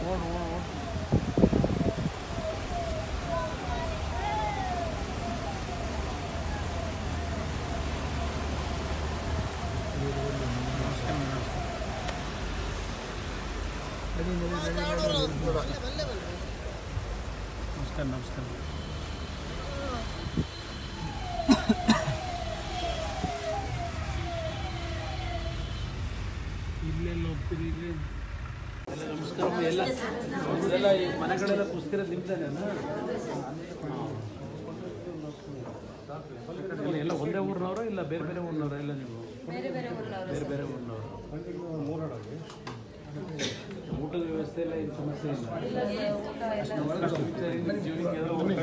ನಮಸ್ಕಾರ ನಮಸ್ಕಾರ ಇಲ್ಲೆಲ್ಲ ಹೋಗ್ತೀರಿ ಇಲ್ಲಿ ಎಲ್ಲ ನಮಸ್ಕಾರ ಎಲ್ಲ ಎಲ್ಲ ಈ ಮನೆಗಳೆಲ್ಲ ಕುಸ್ತಿರ ನಿಮ್ದೇನೇನ ಎಲ್ಲ ಎಲ್ಲ ಒಂದೇ ಊರಿನವರು ಇಲ್ಲ ಬೇರೆ ಬೇರೆ ಊರಿನವರು ಎಲ್ಲ ನೀವು ಬೇರೆ ಬೇರೆ ಊರಿನವರು ಬೇರೆ ಬೇರೆ ಊರಿನವರು ಊಟದ ವ್ಯವಸ್ಥೆ ಎಲ್ಲ ಏನು ಸಮಸ್ಯೆ ಇಲ್ಲ ಇಲ್ಲಿಗೆ ಊಟ ಎಲ್ಲ ಜೀವನಕ್ಕೆ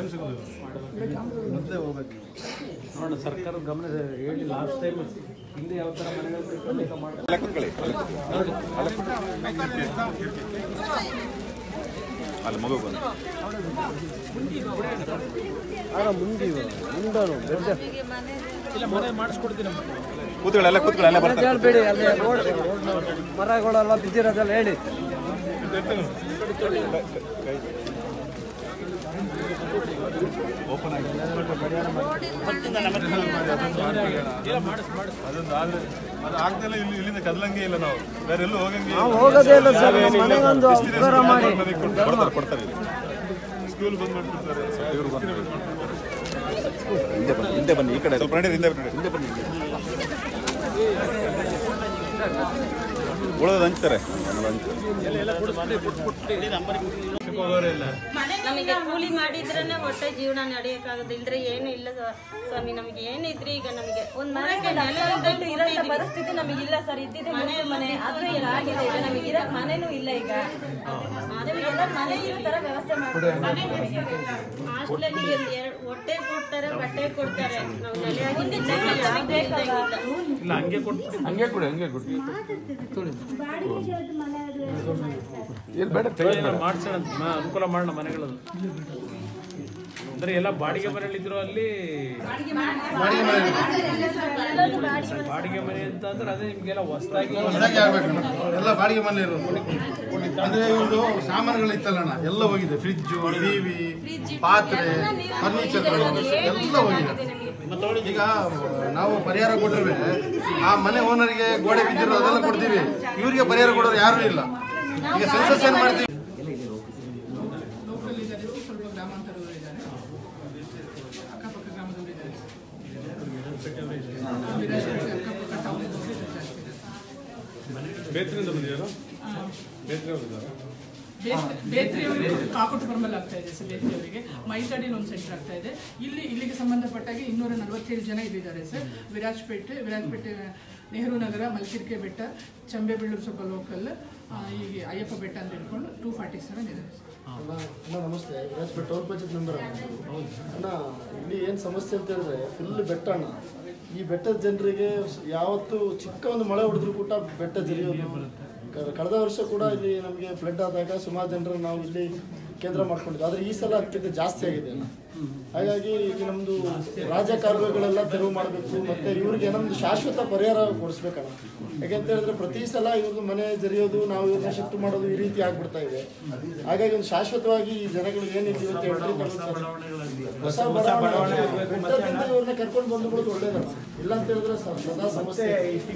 ನೋಡೋಣ ಸರ್ಕಾರ ಗಮನ ಹೇಳಿ ಲಾಸ್ಟ್ ಟೈಮ್ ಹಿಂದೆ ಯಾವ ಥರ ಮನೆಗಳು ಕಟ್ಟಬೇಕು ಮಾಡಿ ಅಲ್ಲಿ ಮಗು ಬಂದು ನಮಗೆ ಮನೆ ಇಲ್ಲ ಮನೆ ಮಾಡಿಸ್ಕೊಡ್ತೀನಿ ಕೂತ್ಕೊಳ್ಳಿ ಎಲ್ಲ ಕೂತ್ಕೊಳ್ಳಿ ಎಲ್ಲ ಬರ್ತಾರೆ ಹೇಳ್ಬೇಡಿ ಅಲ್ಲಿ ರೋಡ್ ಮರಗಳೆಲ್ಲ ಬಿದ್ದಿರೋದೆಲ್ಲ ಹೇಳಿ ಅದು ಆಗ್ದೆಲ್ಲ ಇಲ್ಲಿ ಇಲ್ಲಿಂದ ಕದಲಂಗೆ ಇಲ್ಲ ನಾವು ಬೇರೆ ಎಲ್ಲೂ ಹೋಗಂಗೆ ನಾವು ಹೋಗೋದೇ ಇಲ್ಲ ಸರ್ ನಮ್ಮ ಮನೆಗೊಂದು ಉಪಕಾರ ಮಾಡಿ ಕೊಡ್ತಾರೆ ಕೊಡ್ತಾರೆ ಸ್ಕೂಲ್ ಬಂದ್ ಮಾಡ್ಬಿಡ್ತಾರೆ ಇವ್ರು ಬಂದು ಹಿಂದೆ ಬನ್ನಿ ಹಿಂದೆ ಬನ್ನಿ ಈ ಕಡೆ ಸ್ವಲ್ಪ ನಡೀರಿ ಹಿಂದೆ ಬನ್ನಿ ಹಿಂದೆ ಬನ್ನಿ ಉಳಿದ ಹಂಚ್ತಾರೆ ನಮಗೆ ಕೂಲಿ ಮಾಡಿದ್ರೇನೆ ಹೊಟ್ಟೆ ಜೀವನ ನಡೆಯಕ್ಕಾಗದು ಇಲ್ದ್ರೆ ಏನು ಇಲ್ಲ ಸ- ಸ್ವಾಮಿ ನಮಗೆ ಏನಿದ್ರಿ ಈಗ ನಮಗೆ ಒಂದ್ ಮನೆಗೆ ನೆಲ ಇಲ್ದಂಗ್ ಇರೋಂಥ ಕೂತಿದೀವಿ. ಪರಿಸ್ಥಿತಿ ನಮಗಿಲ್ಲ ಸರ್ ಇದ್ದಿದ್ದೆ ಮನೆ ಮನೆ ಆದ್ರೂ ಈಗ ಆಗಿದೆ ಈಗ ನಮಗೆ ಇರಕ್ ಮನೆನೂ ಇಲ್ಲ ಈಗ ನಮಗೆಲ್ಲ ಮನೆ ಇರೋ ತರ ವ್ಯವಸ್ಥೆ ಮಾಡಿ ಹಾಸ್ಟೆಲಲ್ಲಿ ಒಂದ್ ಎರಡ್ ಹೊಟ್ಟೆ ಕೊಡ್ತಾರೆ ಬಟ್ಟೆ ಕೊಡ್ತಾರೆ ನಾವು ನೆಲೆಯಾಗಿದ್ದ ಯಾವ್ದೇ ಇಲ್ದಂಗಿಲ್ಲ. ಇಲ್ಲ ಹಂಗೆ ಕೊಟ್ಟು ಹಂಗೆ ಕೊಡಿ ಹಂಗೆ ಕೊಡಿ ಮಾಡ್ಸೋಣ ಅನುಕೂಲ ಮಾಡೋಣ ಮನೆಗಳದು ಅಂದ್ರೆ ಎಲ್ಲ ಬಾಡಿಗೆ ಮನೆಗಳಿದ್ರು ಅಲ್ಲಿ ಬಾಡಿಗೆ ಮನೆ ಅಂತ ಅಂದ್ರೆ ಅದೇ ನಿಮ್ಗೆಲ್ಲ ಹೊಸದಾಗಿ ಹೊಸದಾಗಿ ಆಗ್ಬೇಕಣ್ಣ ಎಲ್ಲ ಬಾಡಿಗೆ ಮನೆ ಇರೋದು ಅಂದ್ರೆ ಇವ್ರದ್ದು ಸಾಮಾನುಗಳಿತ್ತಲ್ಲಣ್ಣ ಎಲ್ಲ ಹೋಗಿದೆ ಫ್ರಿಜ್ಜು ಟಿವಿ ಪಾತ್ರೆ ಫರ್ನಿಚರ್ಗಳು ಎಲ್ಲ ಹೋಗಿದೆ ಈಗ ನಾವು ಪರಿಹಾರ ಕೊಟ್ಟರೆ ಆ ಮನೆ ಓನರಿಗೆ ಗೋಡೆ ಬಿದ್ದಿರೋ ಅದೆಲ್ಲ ಕೊಡ್ತೀವಿ ಇವರಿಗೆ ಪರಿಹಾರ ಕೊಡೋರು ಯಾರೂ ಇಲ್ಲ ಈಗ ಸೆನ್ಸಸ್ ಏನ್ ಮಾಡ್ತೀವಿ ಸ್ವಲ್ಪ ಗ್ರಾಮಾಂತರದವರು ಇದ್ದಾರೆ ಅಕ್ಕಪಕ್ಕ ಗ್ರಾಮದವರು ಇದ್ದಾರೆ ಅಕ್ಕಪಕ್ಕ ಟೌನದವರು ಜಾಸ್ತಿ ಇದ್ದಾರೆ ಬೇತ್ರಿಂದ ಬಂದಿದ್ದಾರಾ ಬೇತ್ರಿ ಹೋಗಿದ್ದಾರಾ ಬೇತ್- ಬೇತ್ರಿಯವರಿಗೆ ಕಾಕೋಟು ಪರ್ಮಲ್ ಆಗ್ತಾ ಇದೆ ಸರ್ ಬೇತ್ರಿಯವರಿಗೆ ಮೈತಡಿನ ಒಂದು ಸೆಂಟರ್ ಆಗ್ತಾ ಇದೆ ಇಲ್ಲಿ ಇಲ್ಲಿಗೆ ಸಂಬಂಧಪಟ್ಟಾಗೆ ಇನ್ನೂರ ನಲವತ್ತೇಳು ಜನ ಇಲ್ಲಿದ್ದಾರೆ ಸರ್ ವಿರಾಜಪೇಟೆ ವಿರಾಜಪೇಟೆ ನೆಹರು ನಗರ ಮಲ್ಕಿರ್ಕೆ ಬೆಟ್ಟ ಚಂಬೆಬೆಳ್ಳೂರು ಸ್ವಲ್ಪ ಲೋಕಲ್ ಈಗ ಅಯ್ಯಪ್ಪ ಬೆಟ್ಟ ಅಂತ ಹೇಳ್ಕೊಂಡು ಟೂ ಫಾರ್ಟಿ ಸೆವೆನ್ ಇದೆ ಸರ್ ಅಣ್ಣ ಅಣ್ಣ ನಮಸ್ತೆ ವಿರಾಜ್ಪೇಟ್ ಟೌನ್ ಪಂಚಾಯತ್ ಮೆಂಬರ್ ಅಣ್ಣ ಇಲ್ಲಿ ಏನು ಸಮಸ್ಯೆ ಅಂತ ಹೇಳಿದ್ರೆ ಫುಲ್ ಬೆಟ್ಟ ಅಣ್ಣ ಈ ಬೆಟ್ಟದ ಜನರಿಗೆ ಯಾವತ್ತು ಚಿಕ್ಕ ಒಂದು ಮಳೆ ಹೊಡೆದ್ರು ಕೂಡ ಬೆಟ್ಟ ಜರಿಯೋದು ಕ- ಕಳೆದ ವರ್ಷ ಕೂಡ ಇಲ್ಲಿ ನಮಗೆ ಫ್ಲಡ್ ಆದಾಗ ಸುಮಾರು ಜನರು ನಾವು ಇಲ್ಲಿ ಕೇಂದ್ರ ಮಾಡ್ಕೊಂಡಿದ್ವಿ ಆದರೆ ಈ ಸಲ ಅದಕ್ಕಿಂತ ಜಾಸ್ತಿ ಆಗಿದೆ ಅಣ್ಣ ಹಾಗಾಗಿ ಈಗ ನಮ್ಮದು ರಾಜಕಾಲುವೆಗಳೆಲ್ಲ ತೆರವು ಮಾಡಬೇಕು ಮತ್ತು ಇವ್ರಿಗೆ ನಮ್ಮದು ಶಾಶ್ವತ ಪರಿಹಾರ ಕೊಡಿಸ್ಬೇಕಣ್ಣ ಯಾಕೆಂತ ಹೇಳಿದ್ರೆ ಪ್ರತಿ ಸಲ ಇವ್ರದ್ದು ಮನೆ ಜರಿಯೋದು ನಾವು ಇವ್ರನ್ನ ಶಿಫ್ಟ್ ಮಾಡೋದು ಈ ರೀತಿ ಆಗ್ಬಿಡ್ತಾ ಇದೆ ಹಾಗಾಗಿ ಒಂದು ಶಾಶ್ವತವಾಗಿ ಈ ಜನಗಳಿಗೆ ಏನಿದೆ ಇವತ್ತು ಎಂಟ್ರಿ ತಗೊಳ್ತಾರೆ ಹೊಸ ಬಡಾವಣೆ ಬೆಟ್ಟದಿಂದ ಇವ್ರನ್ನ ಕರ್ಕೊಂಡು ಬಂದುಬಿಡೋದು ಒಳ್ಳೇದಲ್ಲ ಇಲ್ಲ ಅಂತ ಹೇಳಿದ್ರೆ ಸ- ಸದಾ ಸಮಸ್ಯೆ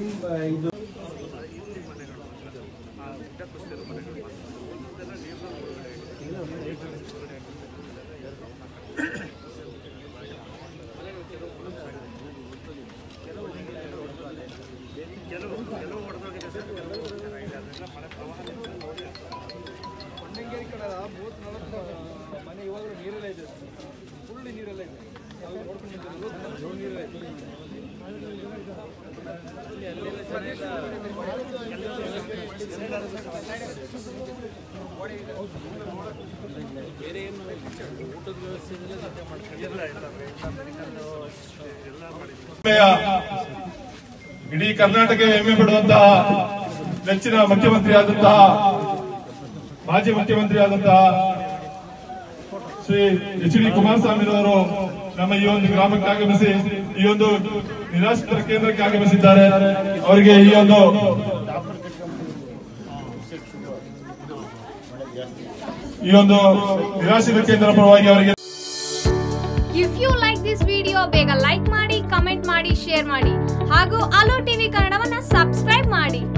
ಹೆಮ್ಮೆಯ ಇಡೀ ಕರ್ನಾಟಕ ಹೆಮ್ಮೆ ಪಡುವಂತಹ ನೆಚ್ಚಿನ ಮುಖ್ಯಮಂತ್ರಿ ಆದಂತಹ ಮಾಜಿ ಮುಖ್ಯಮಂತ್ರಿ ಆದಂತಹ ಶ್ರೀ ಎಚ್ ಡಿ ಕುಮಾರಸ್ವಾಮಿರವರು ನಮ್ಮ ಈ ಒಂದು ಗ್ರಾಮಕ್ಕೆ ಆಗಮಿಸಿ ಈ ಒಂದು ನಿರಾಶ್ರಿತರ ಕೇಂದ್ರಕ್ಕೆ ಆಗಮಿಸಿದ್ದಾರೆ ಅವರಿಗೆ ಈ ಒಂದು ಈ ಒಂದು ನಿರಾಶ್ರಿತ ಕೇಂದ್ರ ಪರವಾಗಿ ಅವರಿಗೆ if you like this video ಬೇಗ ಲೈಕ್ ಮಾಡಿ ಕಮೆಂಟ್ ಮಾಡಿ ಶೇರ್ ಮಾಡಿ ಹಾಗೂ ಅಲೋ ಟಿವಿ ಕನ್ನಡವನ್ನ ಸಬ್ಸ್ಕ್ರೈಬ್ ಮಾಡಿ